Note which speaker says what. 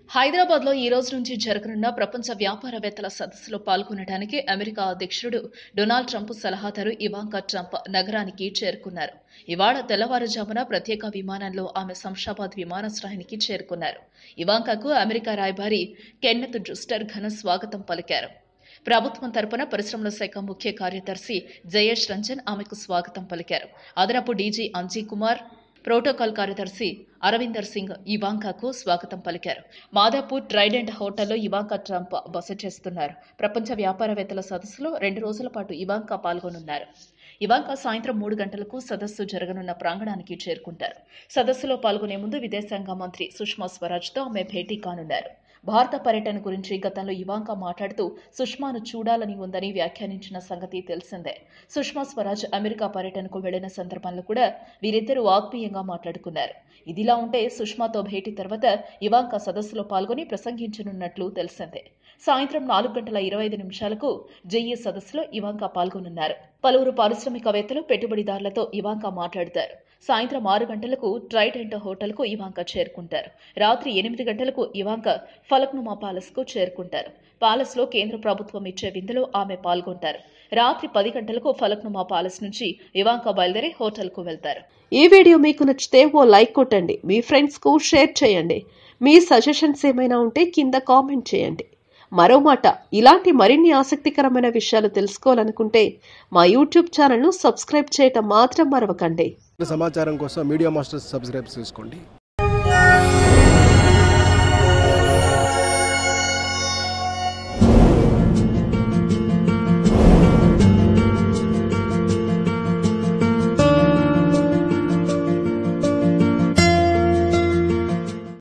Speaker 1: హైదరాబాద్ లో ఈ రోజు నుంచి జరగనున్న ప్రపంచ వ్యాపారవేత్తల సదస్సులో పాల్గొనడానికి అమెరికా అధ్యక్షుడు డొనాల్డ్ ట్రంప్ సలహాదారు ఇవాంకా ట్రంప్ నగరానికి చేరుకున్నారు ఇవాళ తెల్లవారుజామున ప్రత్యేక విమానంలో ఆమె శంషాబాద్ విమానాశ్రయానికి చేరుకున్నారు ఇవాంకాకు అమెరికా రాయబారి కెన్నెత్ డ్రుస్టర్ ఘన స్వాగతం పలికారు ప్రభుత్వం తరపున పరిశ్రమల శాఖ ముఖ్య కార్యదర్శి జయేష్ రంజన్ ఆమెకు స్వాగతం పలికారు అదనపు డీజీ అంజీ కుమార్ ప్రోటోకాల్ కార్యదర్శి అరవిందర్ సింగ్ ఇవాంకాకు స్వాగతం పలికారు మాదాపూర్ ట్రైడెంట్ హోటల్లో ఇవాంకా ట్రంప్ బస చేస్తున్నారు ప్రపంచ వ్యాపారవేత్తల సదస్సులో రెండు రోజుల పాటు ఇవాంకా పాల్గొనున్నారు ఇవాంకా సాయంత్రం మూడు గంటలకు సదస్సు జరగనున్న ప్రాంగణానికి చేరుకుంటారు సదస్సులో పాల్గొనే ముందు విదేశాంగ మంత్రి సుష్మా స్వరాజ్తో ఆమె భేటీ కానున్నారు భారత పర్యటన గురించి గతంలో ఇవాంకా మాట్లాడుతూ సుష్మాను చూడాలని ఉందని వ్యాఖ్యానించిన సంగతి తెలిసిందే సుష్మా స్వరాజ్ అమెరికా పర్యటనకు వెళ్లిన సందర్భంలో కూడా వీరిద్దరూ ఆత్మీయంగా మాట్లాడుకున్నారు ఇదిలా ఉంటే సుష్మాతో భేటీ తర్వాత ఇవాంకా సదస్సులో పాల్గొని ప్రసంగించనున్నట్లు తెలిసిందే సాయంత్రం నాలుగు గంటల ఇరవై ఐదు నిమిషాలకు జేఈ సదస్సులో ఇవాంకా పాల్గొనున్నారు పలువురు పారిశ్రామికవేత్తలు పెట్టుబడిదారులతో ఇవాంకా మాట్లాడతారు సాయంత్రం ఆరు గంటలకు ట్రైడెంట్ హోటల్కు ఇవాంకా చేరుకుంటారు రాత్రి ఎనిమిది గంటలకు ఇవాంకా ఫలక్నుమా ప్యాలెస్కు చేరుకుంటారు ప్యాలెస్లో కేంద్ర ప్రభుత్వం ఇచ్చే విందులో ఆమె పాల్గొంటారు రాత్రి పది గంటలకు ఫలక్నుమా ప్యాలెస్ నుంచి ఇవాంకా బయలుదేరి హోటల్కు వెళ్తారు
Speaker 2: ఈ వీడియో మీకు నచ్చితే ఓ లైక్ కొట్టండి మీ ఫ్రెండ్స్కు షేర్ చేయండి మీ సజెషన్స్ ఏమైనా ఉంటే కింద కామెంట్ చేయండి మరో మాట ఇలాంటి మరిన్ని ఆసక్తికరమైన విషయాలు తెలుసుకోవాలనుకుంటే మా యూట్యూబ్ ఛానల్ను సబ్స్క్రైబ్ చేయటం మాత్రం మరవకండి
Speaker 3: సమాచారం కోసం మీడియా మాస్టర్స్ సబ్స్క్రైబ్ చేసుకోండి